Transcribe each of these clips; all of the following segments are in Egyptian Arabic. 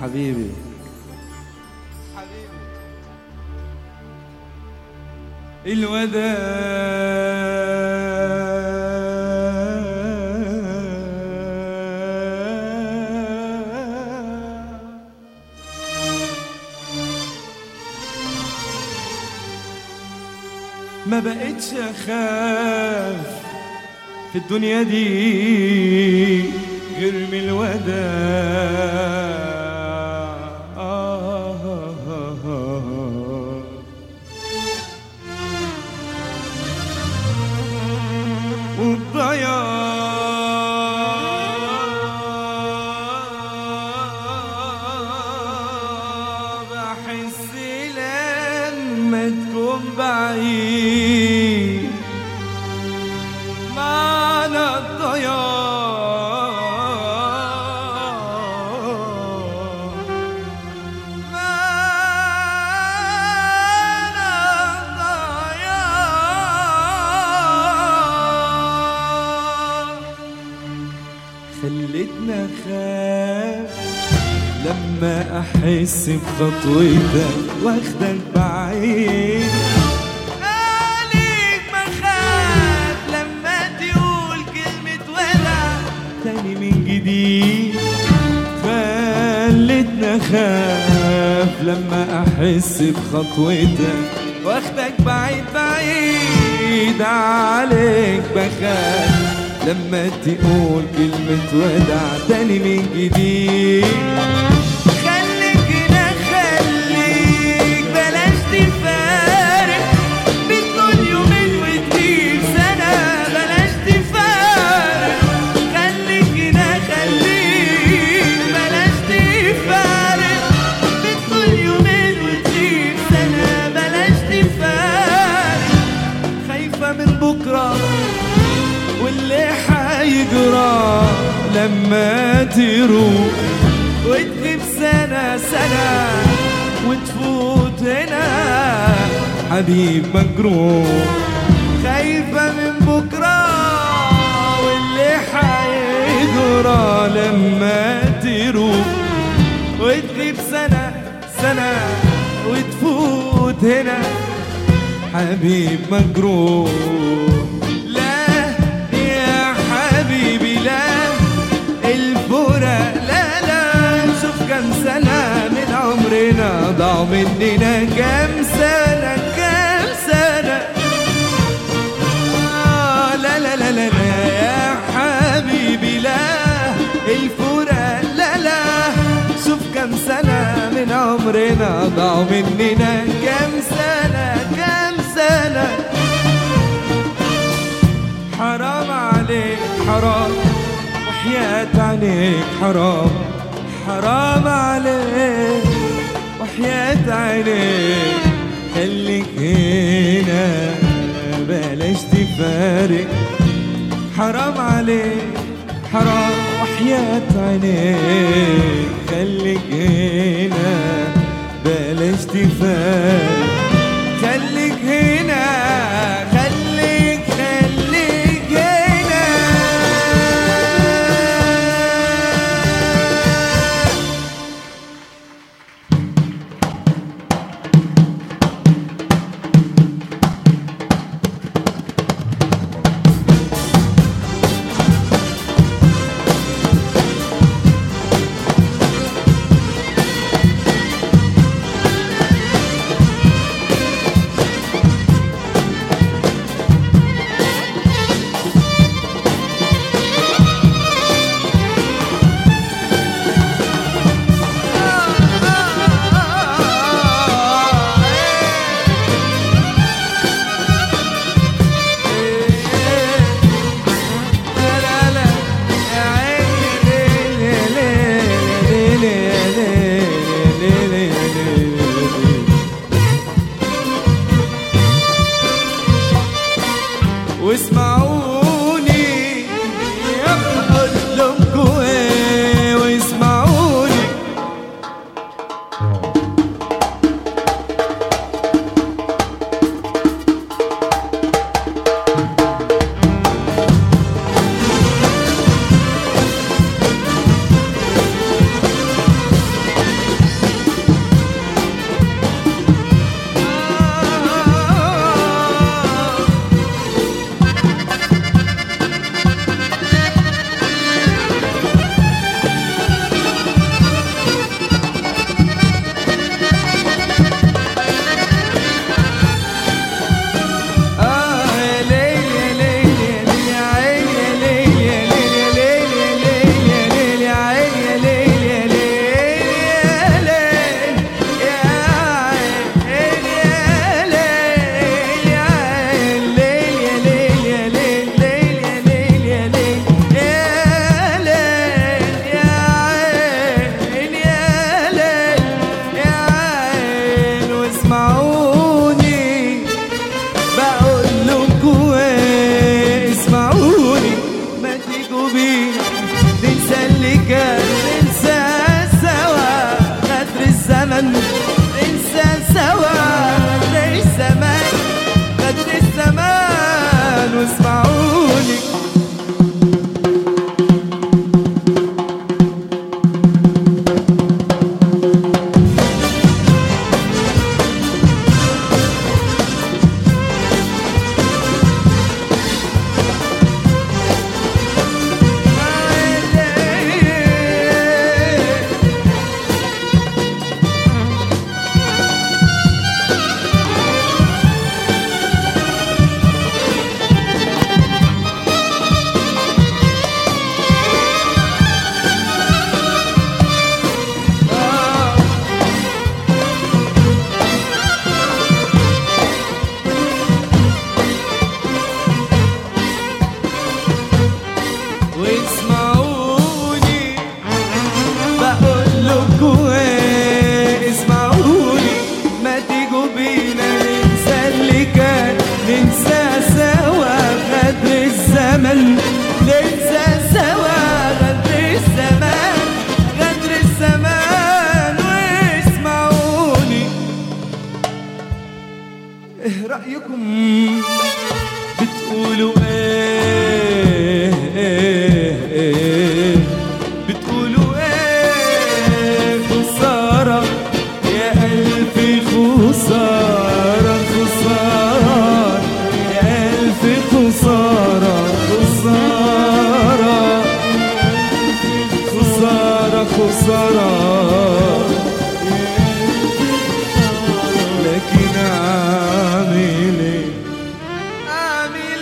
حبيبي الوداع ما بقتش اخاف في الدنيا دي غير من الوداع والضياع بحس لما تكون بعيد معنى الضياع معنى الضياع خلتنا خاف لما احس بخطوتك واخدك بعيد عليك بخاف لما تقول كلمة وداع تاني من جديد خلتنا خاف لما احس بخطوتك واخدك بعيد بعيد عليك بخاف لما تقول كلمة وداع تاني من جديد خليك هنا خليك بلاش تفارق بتقول يومين وتجيب سنة بلاش تفارق خليك هنا خليك بلاش تفارق بتقول يومين وتجيب سنة بلاش تفارق خايفة من بكرة واللي حيجرى لما تروح وتغيب سنة سنة وتفوت هنا حبيب مجروح خايفة من بكرة واللي حيجرى لما تروح وتغيب سنة سنة وتفوت هنا حبيب مجروح لا يا حبيبي لا الفرق لا لا شوف كم سنة من عمرنا ضاعوا مننا كم سنة كم سنة آه لا لا لا لا لا يا حبيبي لا الفرق لا لا شوف كم سنة من عمرنا ضاعوا مننا كم سنة كم سنة حرام عليك حرام وحياة عينيك حرام حرام عليك وحياة عينيك خليك هنا بلاش تفارق حرام عليك حرام وحياة عينيك خليك هنا بلاش تفارق خليك هنا خليك خليك هنا واسمعوني اقول لكم ايه واسمعوني سوا غدر الزمن ننسى سوا غدر الزمان غدر الزمان واسمعوني ايه رأيكم بتقولوا ايه, إيه, إيه بتقولوا ايه خسارة يا ألف خسارة خسارة يا ألف خسارة خسارة خسارة خسارة لكن أعمل إيه أعمل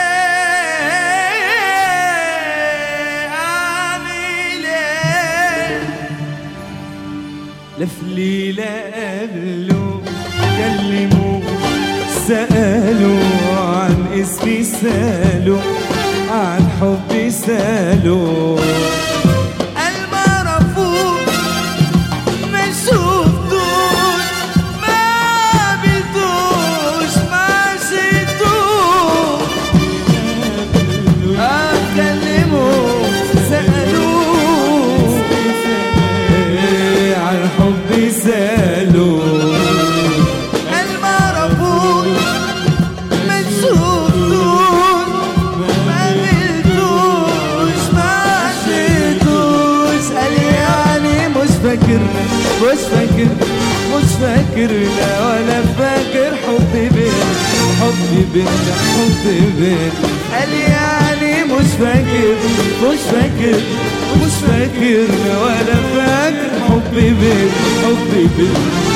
إيه أعمل إيه لف ليلة قبله كلموا سألوا عن اسمي سألوا عن حبي سألوا قال ما عرفوش ما شفتوش ما قابلتوش ما عشتوش أكلموا سألوا عن حبي سألوا قال ما عرفوش ما تشوفتوش ما قابلتوش ما عشتوش قال يعني مش فاكر مش فاكر مش فاكر لا ولا فاكر حبي بين حبي بين حبي بين قال يعني مش فاكر مش فاكر مش فاكر لا ولا فاكر حبي بين حبي بين